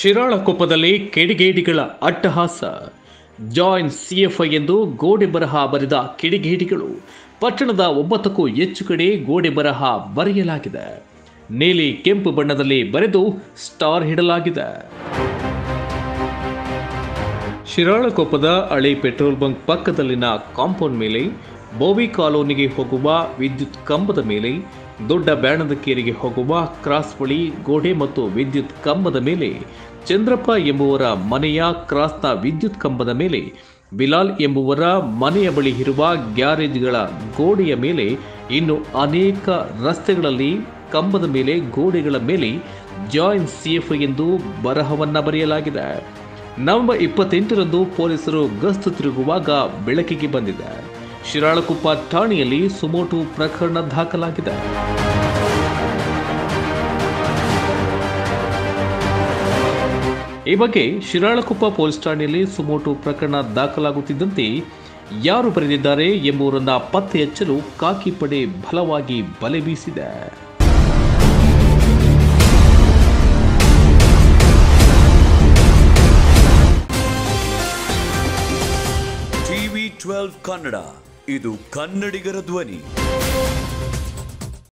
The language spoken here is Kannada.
ಶಿರಾಳಕೊಪ್ಪದಲ್ಲಿ ಕಿಡಿಗೇಡಿಗಳ ಅಟ್ಟಹಾಸ ಜಾಯಿನ್ ಸಿಎಫ್ಐ ಎಂದು ಗೋಡೆ ಬರಹ ಬರೆದ ಕಿಡಿಗೇಡಿಗಳು ಪಟ್ಟಣದ ಒಂಬತ್ತಕ್ಕೂ ಹೆಚ್ಚು ಕಡೆ ಗೋಡೆ ಬರಹ ಬರೆಯಲಾಗಿದೆ ನೀಲಿ ಕೆಂಪು ಬಣ್ಣದಲ್ಲಿ ಬರೆದು ಸ್ಟಾರ್ ಇಡಲಾಗಿದೆ ಶಿರಾಳಕೊಪ್ಪದ ಹಳೆ ಪೆಟ್ರೋಲ್ ಬಂಕ್ ಪಕ್ಕದಲ್ಲಿನ ಕಾಂಪೌಂಡ್ ಮೇಲೆ ಬೋವಿ ಕಾಲೋನಿಗೆ ಹೋಗುವ ವಿದ್ಯುತ್ ಕಂಬದ ಮೇಲೆ ದೊಡ್ಡ ಬ್ಯಾಣದಕೇರಿಗೆ ಹೋಗುವ ಕ್ರಾಸ್ ಬಳಿ ಗೋಡೆ ಮತ್ತು ವಿದ್ಯುತ್ ಕಂಬದ ಮೇಲೆ ಚಂದ್ರಪ್ಪ ಎಂಬುವರ ಮನೆಯ ಕ್ರಾಸ್ನ ವಿದ್ಯುತ್ ಕಂಬದ ಮೇಲೆ ಬಿಲಾಲ್ ಎಂಬುವರ ಮನೆಯ ಬಳಿ ಇರುವ ಗ್ಯಾರೇಜ್ಗಳ ಗೋಡೆಯ ಮೇಲೆ ಇನ್ನು ಅನೇಕ ರಸ್ತೆಗಳಲ್ಲಿ ಕಂಬದ ಮೇಲೆ ಗೋಡೆಗಳ ಮೇಲೆ ಜಾಯಿನ್ ಸಿಎಫ್ ಎಂದು ಬರಹವನ್ನ ಬರೆಯಲಾಗಿದೆ ನವೆಂಬರ್ ಇಪ್ಪತ್ತೆಂಟರಂದು ಪೊಲೀಸರು ಗಸ್ತು ತಿರುಗುವಾಗ ಬೆಳಕಿಗೆ ಬಂದಿದೆ ಶಿರಾಳಕೊಪ್ಪ ಠಾಣೆಯಲ್ಲಿ ಸುಮೋಟು ಪ್ರಕರಣ ದಾಖಲಾಗಿದೆ ಈ ಬಗ್ಗೆ ಶಿರಾಳಕೊಪ್ಪ ಪೊಲೀಸ್ ಠಾಣೆಯಲ್ಲಿ ಸುಮೋಟು ಪ್ರಕರಣ ದಾಖಲಾಗುತ್ತಿದ್ದಂತೆ ಯಾರು ಬರೆದಿದ್ದಾರೆ ಎಂಬುವರನ್ನ ಪತ್ತೆ ಹಚ್ಚಲು ಕಾಕಿ ಪಡೆ ಬಲವಾಗಿ ಬಲೆ ಬೀಸಿದೆ ಟಿವಿ ಟ್ವೆಲ್ವ್ ಕನ್ನಡ ಇದು ಕನ್ನಡಿಗರ ಧ್ವನಿ